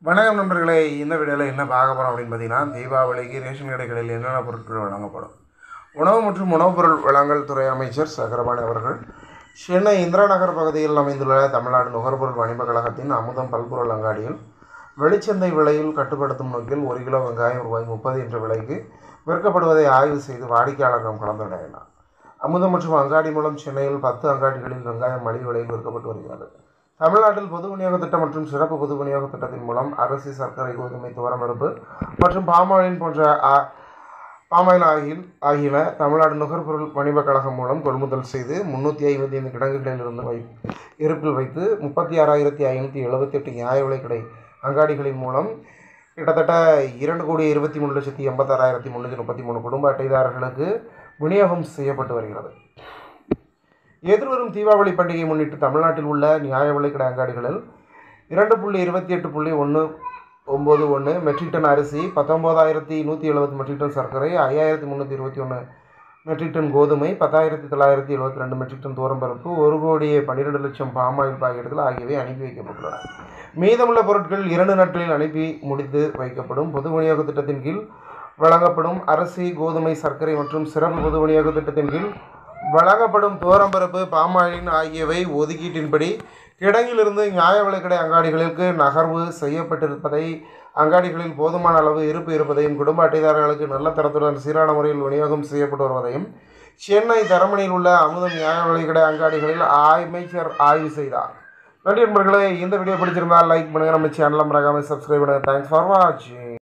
வணக்கம் நண்பர்களே இந்த வீடியோவில் என்ன பார்க்க போகிறோம் அப்படின்னு பார்த்தீங்கன்னா தீபாவளிக்கு ரேஷன் கடைகளில் என்னென்ன பொருட்கள் வழங்கப்படும் உணவு மற்றும் உணவுப் பொருள் வழங்கல் துறை அமைச்சர் சக்கரபாணி அவர்கள் சென்னை இந்திரா நகர் பகுதியில் அமைந்துள்ள தமிழ்நாடு நுகர்பொருள் வணிப கழகத்தின் அமுதம் பல்பொருள் அங்காடியில் வெளிச்சந்தை விலையில் கட்டுப்படுத்தும் நோக்கில் ஒரு கிலோ வெங்காயம் ரூபாய் முப்பது என்ற விலைக்கு விற்கப்படுவதை ஆய்வு செய்து வாடிக்கையாளர்களிடம் கலந்துரையினார் அமுதம் மற்றும் அங்காடி மூலம் சென்னையில் பத்து அங்காடிகளில் வெங்காயம் மலிவு விலையில் விற்கப்பட்டு வருகிறது தமிழ்நாட்டில் பொது விநியோக திட்டம் மற்றும் சிறப்பு பொது விநியோக திட்டத்தின் மூலம் அரிசி சர்க்கரை கோதுமை துவரம்பருப்பு மற்றும் பாமாயில் போன்ற ஆ- பாமாயில் ஆகிய ஆகியன தமிழ்நாடு நுகர்பொருள் வணிபக் கழகம் மூலம் கொள்முதல் செய்து முன்னூற்றி ஐம்பத்தி ஐந்து கிடங்குகளில் இருந்து வை இருப்பில் வைத்து முப்பத்தி ஆறாயிரத்தி ஐநூற்றி எழுபத்தெட்டு நியாய விலை கடை அங்காடிகளின் மூலம் கிட்டத்தட்ட இரண்டு கோடி இருபத்தி மூணு லட்சத்தி எண்பத்தாறாயிரத்தி முந்நூற்றி முப்பத்தி மூணு குடும்ப அட்டைதாரர்களுக்கு விநியோகம் செய்யப்பட்டு வருகிறது எதிர்வரும் தீபாவளி பண்டிகையை முன்னிட்டு தமிழ்நாட்டில் உள்ள நியாய விலைக்கடை அங்காடிகளில் இரண்டு புள்ளி இருபத்தி எட்டு புள்ளி ஒன்று ஒம்பது ஒன்று மெட்ரிக் டன் அரிசி பத்தொம்போதாயிரத்தி நூற்றி எழுபது மெட்ரிக் டன் சர்க்கரை ஐயாயிரத்தி முந்நூற்றி இருபத்தி ஒன்று மெட்ரிக் டன் கோதுமை பத்தாயிரத்தி தொள்ளாயிரத்தி எழுபத்தி ரெண்டு மெட்ரிக் டன் தூரம்பருப்பு ஒரு கோடியே பன்னிரெண்டு லட்சம் பாமாயில் பாக்கெட்டுகள் ஆகியவை அனுப்பி வைக்கப்பட்டுள்ளன மீதமுள்ள பொருட்கள் இரண்டு நாட்களில் அனுப்பி முடித்து வைக்கப்படும் பொது விநியோக திட்டத்தின் கீழ் வழங்கப்படும் அரிசி கோதுமை சர்க்கரை மற்றும் சிறப்பு பொது விநியோக திட்டத்தின் கீழ் வழங்கப்படும் துவரம்பருப்பு பாமாயின் ஆகியவை ஒதுக்கீட்டின்படி கிடங்கிலிருந்து நியாய விலைக்கடை அங்காடிகளுக்கு நகர்வு செய்யப்பட்டிருப்பதை அங்காடிகளில் போதுமான அளவு இருப்பு இருப்பதையும் குடும்ப அட்டைதாரர்களுக்கு நல்ல தரத்துடன் சீரான முறையில் விநியோகம் செய்யப்பட்டு வருவதையும் சென்னை தரமணியில் உள்ள அமுதம் நியாய விலைக்கடை அங்காடிகளில் அமைச்சர் ஆய்வு செய்தார் நன்றி நண்பர்களே இந்த வீடியோ பிடிச்சிருந்தால் லைக் பண்ணுங்கள் நம்ம சேனலை மறக்காமல் சப்ஸ்கிரைப் பண்ணுங்கள் தேங்க்ஸ் ஃபார் வாட்சிங்